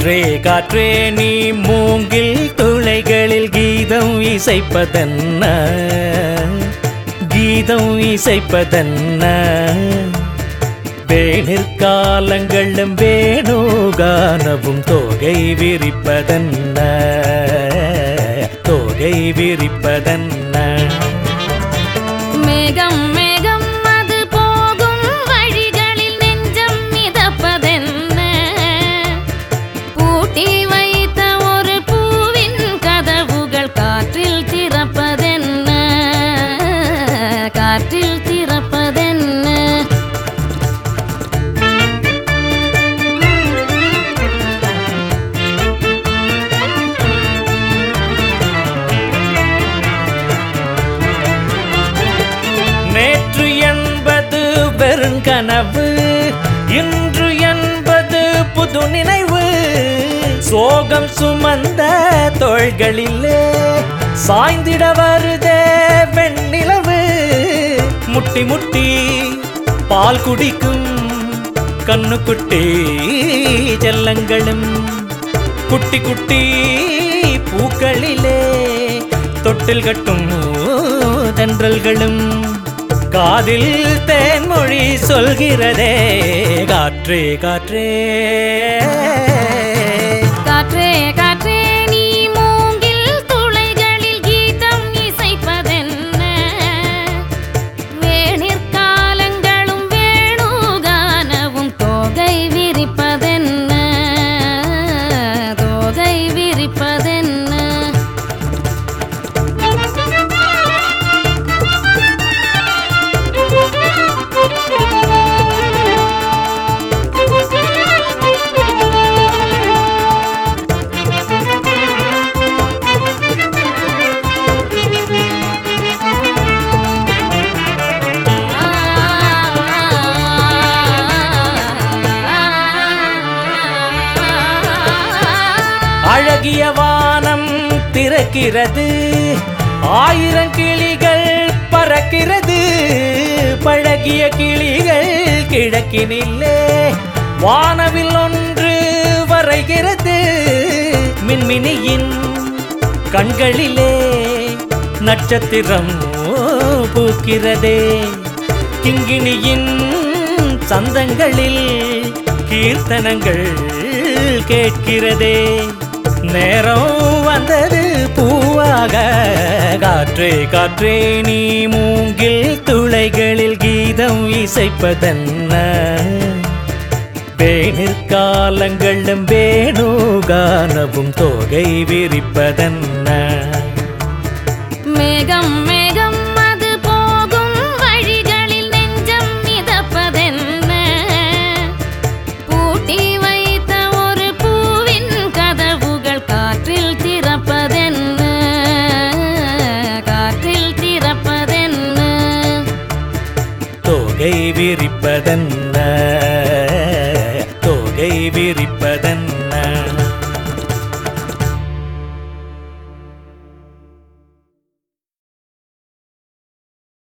காற்றே காற்றே நீ மூங்கில் துளைகளில் கீதம் இசைப்பதென்ன கீதம் இசைப்பதென்ன வேணிற்காலங்களும் வேணுகானவும் தோகை விரிப்பதென்ன தோகை விரிப்பதென்ன மேகம் மேகம் அது போகும் வழிகளில் நெஞ்சம் மிதப்பதென்ன பூட்டி வைத்த ஒரு பூவின் கதவுகள் காற்றில் திறப்பதென்ன காற்றில் திறப்பதென்ன நேற்று என்பது வெறுங்கனவு இன்று என்பது புது நினைவு சோகம் சுமந்த தோள்களிலே சாய்ந்திட வருதே வெண்ணிலவு முட்டி முட்டி பால் குடிக்கும் கண்ணுக்குட்டி செல்லங்களும் குட்டி குட்டி பூக்களிலே தொட்டில் கட்டும் தென்றல்களும் காதில் தேன்மொழி சொல்கிறதே காற்றே காற்றே காற்றே காற்றே நீ மூங்கில் துளைகளில் கீதம் இசைப்பதென்ன வேணிற்காலங்களும் வேணுகானவும் தோகை விரிப்பதென்ன தோகை விரிப்பதென்ன அழகிய வானம் திறக்கிறது ஆயிரம் கிளிகள் பறக்கிறது பழகிய கிளிகள் கிழக்கினில்லே வானவில் ஒன்று வரைகிறது மின்மினியின் கண்களிலே நட்சத்திரம் பூக்கிறதே கிங்கிணியின் சந்தங்களில் கீர்த்தனங்கள் கேட்கிறதே நேரம் வந்தது பூவாக காற்றே காற்றே நீ மூங்கில் துளைகளில் கீதம் இசைப்பதென்ன வேணிற்காலங்களும் வேணுகானவும் தோகை விரிப்பதென்ன மேகம் மேகம் அது போகும் வழிகளில் நெஞ்சம் மிதப்பதென்ன பூட்டி வைத்த ஒரு பூவின் கதவுகள் காற்றில் திறப்பதென்ன காற்றில் திறப்பதென்ன தோகை விரிப்பதென்ன தோகை விரிப்பதென்ன